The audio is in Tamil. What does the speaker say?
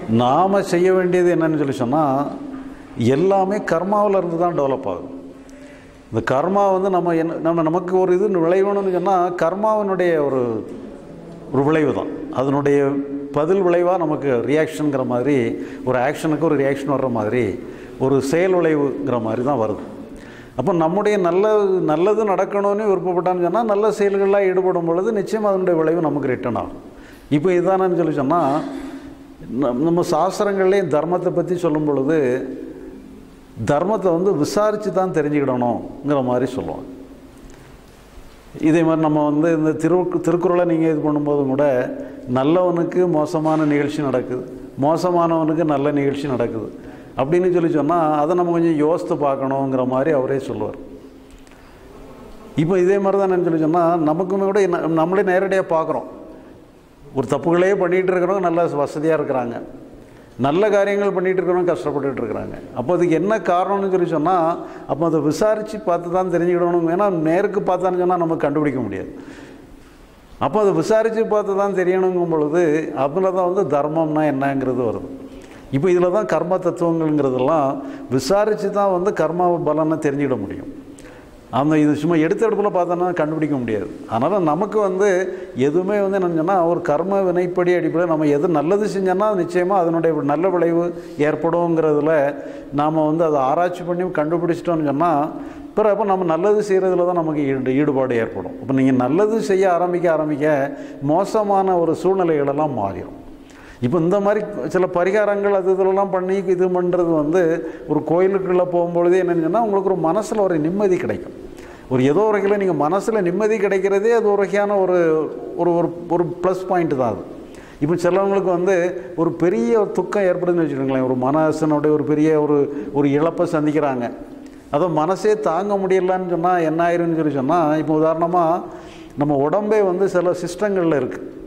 நாம் செய்ய வேண்டியது என்னன்னு சொல்லி சொன்னால் எல்லாமே கர்மாவில் இருந்து தான் டெவலப் ஆகுது இந்த கர்மா வந்து நம்ம என்ன நம்ம நமக்கு ஒரு இது விளைவணும்னு சொன்னால் கர்மாவினுடைய ஒரு ஒரு விளைவு தான் அதனுடைய பதில் விளைவாக நமக்கு ரியாக்ஷனுங்கிற மாதிரி ஒரு ஆக்ஷனுக்கு ஒரு ரியாக்ஷன் வர்ற மாதிரி ஒரு செயல் விளைவுங்கிற மாதிரி தான் வருது அப்போ நம்முடைய நல்ல நல்லது நடக்கணும்னு விருப்பப்பட்டான்னு சொன்னால் நல்ல செயல்களில் ஈடுபடும் பொழுது நிச்சயம் அதனுடைய விளைவு நமக்கு ரிட்டர்ன் ஆகும் இப்போ இதானு சொல்லி சொன்னால் நம்- நம்ம சாஸ்திரங்கள்லேயும் தர்மத்தை பற்றி சொல்லும் பொழுது தர்மத்தை வந்து விசாரித்து தான் தெரிஞ்சுக்கிடணுங்கிற மாதிரி சொல்லுவாங்க இதே மாதிரி நம்ம வந்து இந்த திரு திருக்குறளை நீங்கள் இது பண்ணும்போதும் கூட நல்லவனுக்கு மோசமான நிகழ்ச்சி நடக்குது மோசமானவனுக்கு நல்ல நிகழ்ச்சி நடக்குது அப்படின்னு சொல்லி சொன்னால் அதை நம்ம கொஞ்சம் யோசித்து பார்க்கணுங்கிற மாதிரி அவரே சொல்லுவார் இப்போ இதே மாதிரி தான் சொல்லி சொன்னால் நமக்குமே கூட ந- நம்மளே நேரடியாக பார்க்குறோம் ஒரு தப்புகளே பண்ணிகிட்டு இருக்கிறவங்க நல்ல வசதியாக இருக்கிறாங்க நல்ல காரியங்கள் பண்ணிகிட்டு இருக்கிறவங்க கஷ்டப்பட்டுட்டு இருக்கிறாங்க அப்போ அதுக்கு என்ன காரணம்னு சொல்லி சொன்னால் அப்போ அதை விசாரித்து பார்த்து தான் தெரிஞ்சுக்கிடணும் ஏன்னா நேருக்கு பார்த்தான்னு சொன்னால் நம்ம கண்டுபிடிக்க முடியாது அப்போ அதை விசாரித்து பார்த்து தான் தெரியணுங்கும் பொழுது அதில் தான் வந்து தர்மம்னா என்னங்கிறது வருது இப்போ இதில் தான் கர்ம தத்துவங்கள்ங்கிறதெல்லாம் விசாரித்து தான் வந்து கர்ம பலனை தெரிஞ்சுக்கிட முடியும் அந்த இது சும்மா எடுத்த எடுப்பில் பார்த்தோன்னா கண்டுபிடிக்க முடியாது அதனால் நமக்கு வந்து எதுவுமே வந்து என்னன்னு சொன்னால் ஒரு கர்ம வினைப்படி அடிப்படையில் நம்ம எது நல்லது செஞ்சோன்னா நிச்சயமாக அதனுடைய நல்ல விளைவு ஏற்படுங்கிறதுல நாம் வந்து அதை ஆராய்ச்சி பண்ணி கண்டுபிடிச்சிட்டோம்னு சொன்னால் பிறகு அப்போ நம்ம நல்லது செய்கிறதுல தான் நமக்கு ஈடு ஈடுபாடு ஏற்படும் இப்போ நீங்கள் நல்லது செய்ய ஆரம்பிக்க ஆரம்பிக்க மோசமான ஒரு சூழ்நிலைகளெல்லாம் மாறிடும் இப்போ இந்த மாதிரி சில பரிகாரங்கள் அது இதெல்லாம் பண்ணி இது பண்ணுறது வந்து ஒரு கோயிலுக்குள்ளே போகும்பொழுதே என்னன்னு சொன்னால் உங்களுக்கு ஒரு மனசில் ஒரு நிம்மதி கிடைக்கும் ஒரு ஏதோ ஒரு வகையில் நீங்கள் மனசில் நிம்மதி கிடைக்கிறதே அது ஒரு வகையான ஒரு ஒரு ஒரு ஒரு ப்ளஸ் பாயிண்ட் தான் அது இப்போ சிலவங்களுக்கு வந்து ஒரு பெரிய துக்கம் ஏற்படுதுன்னு வச்சுக்கோங்களேன் ஒரு மனசனுடைய ஒரு பெரிய ஒரு ஒரு இழப்பை சந்திக்கிறாங்க அதை மனசே தாங்க முடியலன்னு சொன்னால் என்ன ஆயிரும்னு சொல்லி சொன்னால் இப்போ உதாரணமாக நம்ம உடம்பே வந்து சில சிஸ்டங்களில் இருக்குது